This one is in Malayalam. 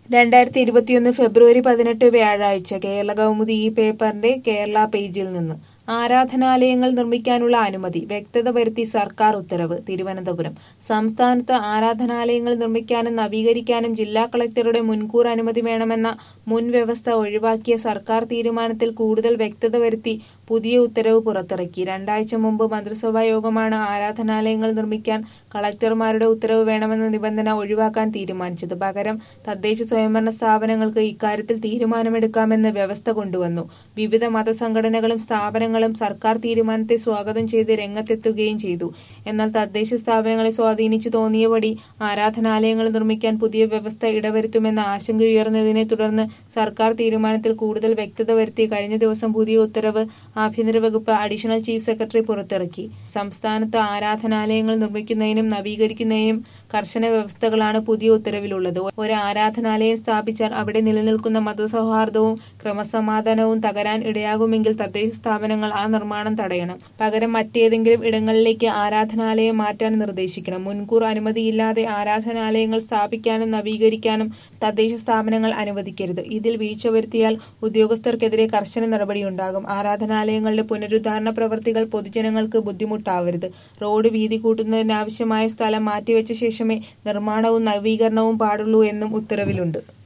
രണ്ടായിരത്തി ഇരുപത്തിയൊന്ന് ഫെബ്രുവരി പതിനെട്ട് വ്യാഴാഴ്ച കേരള കൗമുദി ഈ പേപ്പറിന്റെ കേരള പേജിൽ നിന്ന് ആരാധനാലയങ്ങൾ നിർമ്മിക്കാനുള്ള അനുമതി വ്യക്തത വരുത്തി സർക്കാർ ഉത്തരവ് തിരുവനന്തപുരം സംസ്ഥാനത്ത് ആരാധനാലയങ്ങൾ നിർമ്മിക്കാനും നവീകരിക്കാനും ജില്ലാ കളക്ടറുടെ മുൻകൂർ അനുമതി വേണമെന്ന മുൻ വ്യവസ്ഥ ഒഴിവാക്കിയ സർക്കാർ തീരുമാനത്തിൽ കൂടുതൽ വ്യക്തത വരുത്തി പുതിയ ഉത്തരവ് പുറത്തിറക്കി രണ്ടാഴ്ച മുമ്പ് മന്ത്രിസഭാ യോഗമാണ് ആരാധനാലയങ്ങൾ നിർമ്മിക്കാൻ കളക്ടർമാരുടെ ഉത്തരവ് വേണമെന്ന നിബന്ധന ഒഴിവാക്കാൻ തീരുമാനിച്ചത് പകരം തദ്ദേശ സ്വയംഭരണ സ്ഥാപനങ്ങൾക്ക് ഇക്കാര്യത്തിൽ തീരുമാനമെടുക്കാമെന്ന് വ്യവസ്ഥ കൊണ്ടുവന്നു വിവിധ മതസംഘടനകളും സ്ഥാപനങ്ങളും സർക്കാർ തീരുമാനത്തെ സ്വാഗതം ചെയ്ത് രംഗത്തെത്തുകയും ചെയ്തു എന്നാൽ തദ്ദേശ സ്ഥാപനങ്ങളെ സ്വാധീനിച്ചു തോന്നിയപടി ആരാധനാലയങ്ങൾ നിർമ്മിക്കാൻ പുതിയ വ്യവസ്ഥ ഇടവരുത്തുമെന്ന ആശങ്കയുയർന്നതിനെ തുടർന്ന് സർക്കാർ തീരുമാനത്തിൽ കൂടുതൽ വ്യക്തത വരുത്തി കഴിഞ്ഞ ദിവസം പുതിയ ഉത്തരവ് ആഭ്യന്തര വകുപ്പ് അഡീഷണൽ ചീഫ് സെക്രട്ടറി പുറത്തിറക്കി സംസ്ഥാനത്ത് ആരാധനാലയങ്ങൾ നിർമ്മിക്കുന്നതിനും നവീകരിക്കുന്നതിനും കർശന വ്യവസ്ഥകളാണ് പുതിയ ഉത്തരവിലുള്ളത് ഒരു ആരാധനാലയം സ്ഥാപിച്ചാൽ അവിടെ നിലനിൽക്കുന്ന മതസൗഹാർദ്ദവും ക്രമസമാധാനവും തകരാൻ ഇടയാകുമെങ്കിൽ തദ്ദേശ സ്ഥാപനങ്ങൾ ആ നിർമ്മാണം തടയണം പകരം മറ്റേതെങ്കിലും ഇടങ്ങളിലേക്ക് ആരാധനാലയം മാറ്റാൻ നിർദ്ദേശിക്കണം മുൻകൂർ അനുമതിയില്ലാതെ ആരാധനാലയങ്ങൾ സ്ഥാപിക്കാനും നവീകരിക്കാനും തദ്ദേശ സ്ഥാപനങ്ങൾ അനുവദിക്കരുത് ഇതിൽ വീഴ്ച വരുത്തിയാൽ ഉദ്യോഗസ്ഥർക്കെതിരെ കർശന നടപടിയുണ്ടാകും ആരാധനാലയങ്ങളുടെ പുനരുദ്ധാരണ പ്രവർത്തികൾ പൊതുജനങ്ങൾക്ക് ബുദ്ധിമുട്ടാവരുത് റോഡ് വീതി കൂട്ടുന്നതിനാവശ്യമായ സ്ഥലം മാറ്റിവെച്ച ശേഷമേ നിർമ്മാണവും നവീകരണവും പാടുള്ളൂ എന്നും ഉത്തരവിലുണ്ട്